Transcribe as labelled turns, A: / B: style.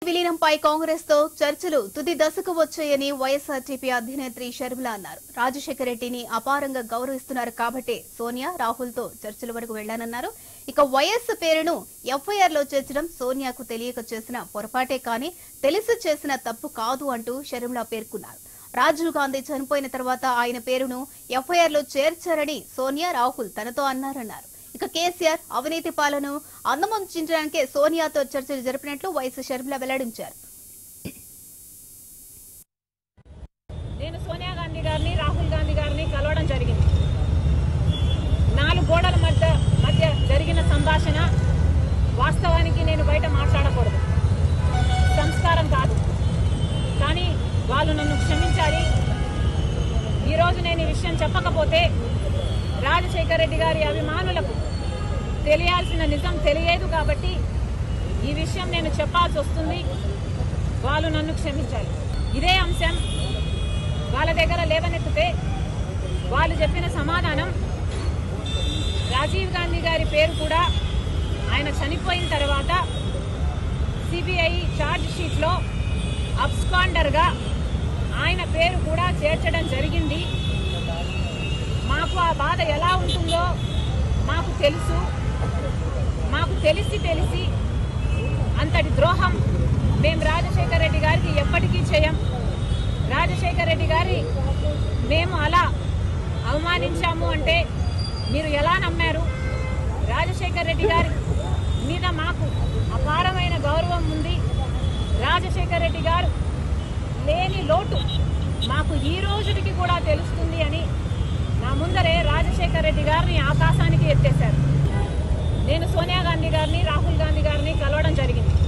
A: విలీనంపై కాంగ్రెస్ తో చర్చలు తుది దశకు వచ్చాయని వైఎస్ఆర్టీపీ అధినేత్రి షర్మిల అన్నారు రాజశేఖర రెడ్డిని అపారంగా గౌరవిస్తున్నారు కాబట్టి సోనియా రాహుల్ తో చర్చల వరకు వెళ్లానన్నారు ఇక వైఎస్ పేరును ఎఫ్ఐఆర్ లో చేర్చడం సోనియాకు తెలియక చేసిన పొరపాటే కానీ తెలిసి చేసిన తప్పు కాదు అంటూ షర్మిల పేర్కొన్నారు రాజీవ్ గాంధీ చనిపోయిన తర్వాత ఆయన పేరును ఎఫ్ఐఆర్ లో చేర్చారని సోనియా రాహుల్ తనతో అన్నారన్నారు ఇక కేసీఆర్ అవినీతి పాలన అందమందించడానికే సోనియాతో చర్చలు జరిపినట్లు వైఎస్ షర్మిల వెల్లడించారు
B: నేను సోనియా గాంధీ గారిని రాహుల్ గాంధీ గారిని కలవడం జరిగింది నాలుగు గోడల మధ్య మధ్య జరిగిన సంభాషణ వాస్తవానికి నేను బయట మాట్లాడకూడదు సంస్కారం కాదు కానీ వాళ్ళు నన్ను క్షమించాలి ఈరోజు నేను ఈ విషయం చెప్పకపోతే రాజశేఖర రెడ్డి గారి అభిమానులకు తెలియాల్సిన నిజం తెలియదు కాబట్టి ఈ విషయం నేను చెప్పాల్సి వస్తుంది వాళ్ళు నన్ను క్షమించాలి ఇదే అంశం వాళ్ళ దగ్గర లేవనెత్తితే వాళ్ళు చెప్పిన సమాధానం రాజీవ్ గాంధీ గారి పేరు కూడా ఆయన చనిపోయిన తర్వాత సిబిఐ ఛార్జ్ షీట్లో అబ్స్కాండర్గా ఆయన పేరు కూడా చేర్చడం జరిగింది మాకు ఆ బాధ ఎలా ఉంటుందో మాకు తెలుసు మాకు తెలిసి తెలిసి అంతటి ద్రోహం మేము రాజశేఖర రెడ్డి గారికి ఎప్పటికీ చేయం రాజశేఖర రెడ్డి గారి మేము అలా అవమానించాము అంటే మీరు ఎలా నమ్మారు రాజశేఖర రెడ్డి గారి మీద మాకు అపారమైన గౌరవం ఉంది రాజశేఖర రెడ్డి గారు లేని లోటు మాకు ఈ రోజుకి కూడా తెలుస్తుంది అని నా ముందరే రాజశేఖర రెడ్డి గారిని ఆకాశానికి ఎత్తేశారు నేను సోనియా గాంధీ గారిని రాహుల్ గాంధీ గారిని కలవడం జరిగింది